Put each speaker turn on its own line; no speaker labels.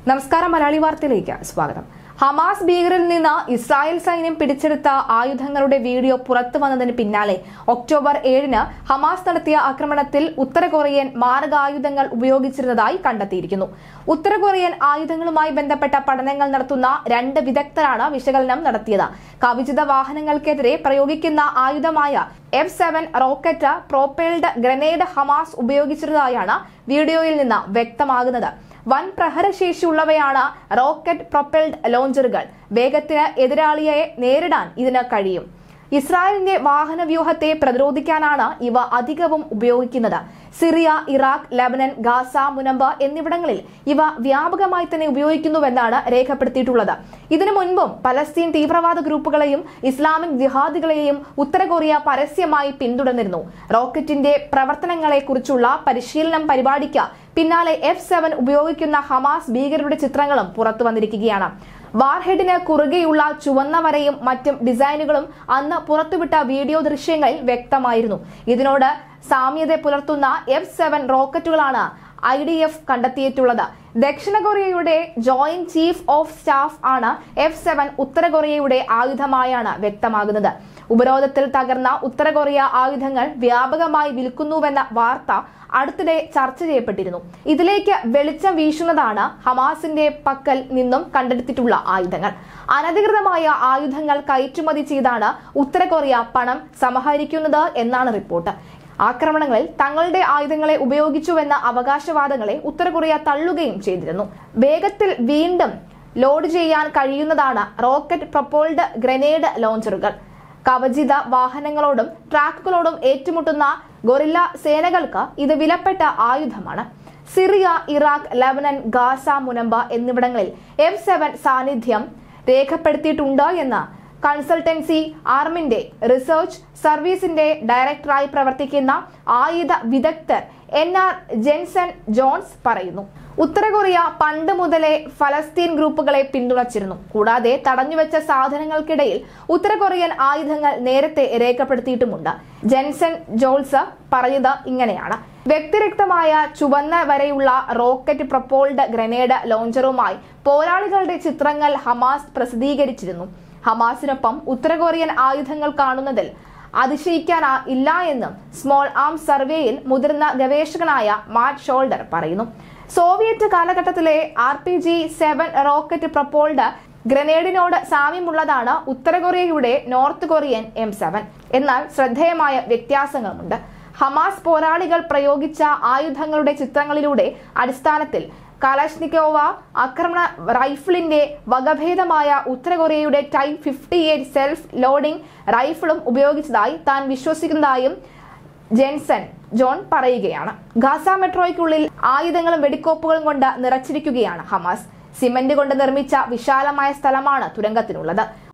നമസ്കാരം മലയാളി വാർത്തയിലേക്ക് സ്വാഗതം ഹമാസ് ഭീകരിൽ നിന്ന് ഇസ്രായേൽ സൈന്യം പിടിച്ചെടുത്ത ആയുധങ്ങളുടെ വീഡിയോ പുറത്തു വന്നതിന് പിന്നാലെ ഒക്ടോബർ ഏഴിന് ഹമാസ് നടത്തിയ ആക്രമണത്തിൽ ഉത്തര കൊറിയൻ മാരകായുധങ്ങൾ ഉപയോഗിച്ചിരുന്നതായി കണ്ടെത്തിയിരിക്കുന്നു ഉത്തര കൊറിയൻ ആയുധങ്ങളുമായി ബന്ധപ്പെട്ട പഠനങ്ങൾ നടത്തുന്ന രണ്ട് വിദഗ്ധരാണ് വിശകലനം നടത്തിയത് കവചിത വാഹനങ്ങൾക്കെതിരെ പ്രയോഗിക്കുന്ന ആയുധമായ F seven rocket propelled grenade Hamas ഉപയോഗിച്ചിരുന്നതായാണ് വീഡിയോയിൽ നിന്ന് വ്യക്തമാകുന്നത് വൻ പ്രഹരശേഷിയുള്ളവയാണ് റോക്കറ്റ് പ്രൊപ്പൽഡ് ലോഞ്ചറുകൾ വേഗത്തിന് എതിരാളിയെ നേരിടാൻ ഇതിന് കഴിയും ഇസ്രായേലിന്റെ വാഹന വ്യൂഹത്തെ പ്രതിരോധിക്കാനാണ് ഇവ അധികവും ഉപയോഗിക്കുന്നത് സിറിയ ഇറാഖ് ലബനൻ ഗാസ മുനമ്പ് എന്നിവിടങ്ങളിൽ ഇവ വ്യാപകമായി തന്നെ ഉപയോഗിക്കുന്നുവെന്നാണ് രേഖപ്പെടുത്തിയിട്ടുള്ളത് ഇതിനു മുൻപും പലസ്തീൻ തീവ്രവാദ ഗ്രൂപ്പുകളെയും ഇസ്ലാമിക് ജിഹാദികളെയും ഉത്തര കൊറിയ പരസ്യമായി പിന്തുടർന്നിരുന്നു റോക്കറ്റിന്റെ പ്രവർത്തനങ്ങളെ കുറിച്ചുള്ള പരിശീലനം പരിപാടിക്ക് പിന്നാലെ എഫ് സെവൻ ഉപയോഗിക്കുന്ന ഹമാസ് ഭീകരരുടെ ചിത്രങ്ങളും പുറത്തു വന്നിരിക്കുകയാണ് വാർഹെഡിന് കുറുകെയുള്ള ചുവന്ന വരയും മറ്റും ഡിസൈനുകളും അന്ന് പുറത്തുവിട്ട വീഡിയോ ദൃശ്യങ്ങളിൽ വ്യക്തമായിരുന്നു ഇതിനോട് സാമ്യത പുലർത്തുന്ന എഫ് സെവൻ റോക്കറ്റുകളാണ് ഐ ഡി എഫ് കണ്ടെത്തിയിട്ടുള്ളത് ദക്ഷിണ കൊറിയയുടെ ജോയിന്റ് ചീഫ് ഓഫ് സ്റ്റാഫ് ആണ് എഫ് സെവൻ ഉത്തര കൊറിയയുടെ ആയുധമായാണ് വ്യക്തമാകുന്നത് ഉപരോധത്തിൽ തകർന്ന ഉത്തര കൊറിയ ആയുധങ്ങൾ വ്യാപകമായി വിൽക്കുന്നുവെന്ന വാർത്ത അടുത്തിടെ ചർച്ച ചെയ്യപ്പെട്ടിരുന്നു ഇതിലേക്ക് വെളിച്ചം വീശുന്നതാണ് ഹമാസിന്റെ പക്കൽ നിന്നും കണ്ടെടുത്തിട്ടുള്ള ആയുധങ്ങൾ അനധികൃതമായ ആയുധങ്ങൾ കയറ്റുമതി ചെയ്താണ് ഉത്തര കൊറിയ പണം സമാഹരിക്കുന്നത് എന്നാണ് റിപ്പോർട്ട് ആക്രമണങ്ങളിൽ തങ്ങളുടെ ആയുധങ്ങളെ ഉപയോഗിച്ചുവെന്ന അവകാശവാദങ്ങളെ ഉത്തര കൊറിയ തള്ളുകയും ചെയ്തിരുന്നു വേഗത്തിൽ വീണ്ടും ലോഡ് ചെയ്യാൻ കഴിയുന്നതാണ് റോക്കറ്റ് പ്രൊപ്പോൾഡ് ഗ്രനേഡ് ലോഞ്ചറുകൾ കവചിത വാഹനങ്ങളോടും ട്രാക്കുകളോടും ഏറ്റുമുട്ടുന്ന ഗൊറില്ല സേനകൾക്ക് ഇത് വിലപ്പെട്ട ആയുധമാണ് സിറിയ ഇറാഖ് ലബനൻ ഗാസ മുനമ്പ എന്നിവിടങ്ങളിൽ എഫ് സെവൻ സാന്നിധ്യം രേഖപ്പെടുത്തിയിട്ടുണ്ട് എന്ന് കൺസൾട്ടൻസി ആർമിന്റെ റിസർച്ച് സർവീസിന്റെ ഡയറക്ടറായി പ്രവർത്തിക്കുന്ന ആയുധ വിദഗ്ധർ എൻ ആർ ജെൻസൺ ജോൺസ് പറയുന്നു ഉത്തര കൊറിയ പണ്ട് മുതലേ ഫലസ്തീൻ ഗ്രൂപ്പുകളെ പിന്തുണച്ചിരുന്നു കൂടാതെ തടഞ്ഞുവെച്ച സാധനങ്ങൾക്കിടയിൽ ഉത്തര കൊറിയൻ ആയുധങ്ങൾ നേരത്തെ രേഖപ്പെടുത്തിയിട്ടുമുണ്ട് ജെൻസൺ ജോൾസ് പറഞ്ഞത് ഇങ്ങനെയാണ് വ്യക്തിരക്തമായ ചുവന്ന വരെയുള്ള റോക്കറ്റ് പ്രൊപ്പോൾഡ് ഗ്രനേഡ് ലോഞ്ചറുമായി പോരാളികളുടെ ചിത്രങ്ങൾ ഹമാസ് പ്രസിദ്ധീകരിച്ചിരുന്നു ഹമാസിനൊപ്പം ഉത്തര കൊറിയൻ ആയുധങ്ങൾ കാണുന്നതിൽ അതിശയിക്കാൻ ഇല്ല എന്നും സ്മോൾ ആം സർവേയിൽ മുതിർന്ന ഗവേഷകനായ മാറ്റ് ഷോൾഡർ പറയുന്നു സോവിയറ്റ് കാലഘട്ടത്തിലെ R P G seven rocket propelled ഗ്രനേഡിനോട് സാമ്യമുള്ളതാണ് ഉത്തര കൊറിയയുടെ നോർത്ത് കൊറിയൻ എം സെവൻ എന്നാൽ ശ്രദ്ധേയമായ വ്യത്യാസങ്ങളുമുണ്ട് ഹമാസ് പോരാളികൾ പ്രയോഗിച്ച ആയുധങ്ങളുടെ ചിത്രങ്ങളിലൂടെ അടിസ്ഥാനത്തിൽ കലാഷ്നിക്കോവ ആക്രമണ റൈഫിളിന്റെ വകഭേദമായ ഉത്തര കൊറിയയുടെ type fifty eight self loading റൈഫിളും ഉപയോഗിച്ചതായി താൻ വിശ്വസിക്കുന്നതായും ജെൻസൺ ജോൺ പറയുകയാണ് ഗാസ മെട്രോയ്ക്കുള്ളിൽ ആയുധങ്ങളും വെടിക്കോപ്പുകളും കൊണ്ട് നിറച്ചിരിക്കുകയാണ് ഹമാസ് സിമന്റ് കൊണ്ട് നിർമ്മിച്ച വിശാലമായ സ്ഥലമാണ് തുരങ്കത്തിനുള്ളത്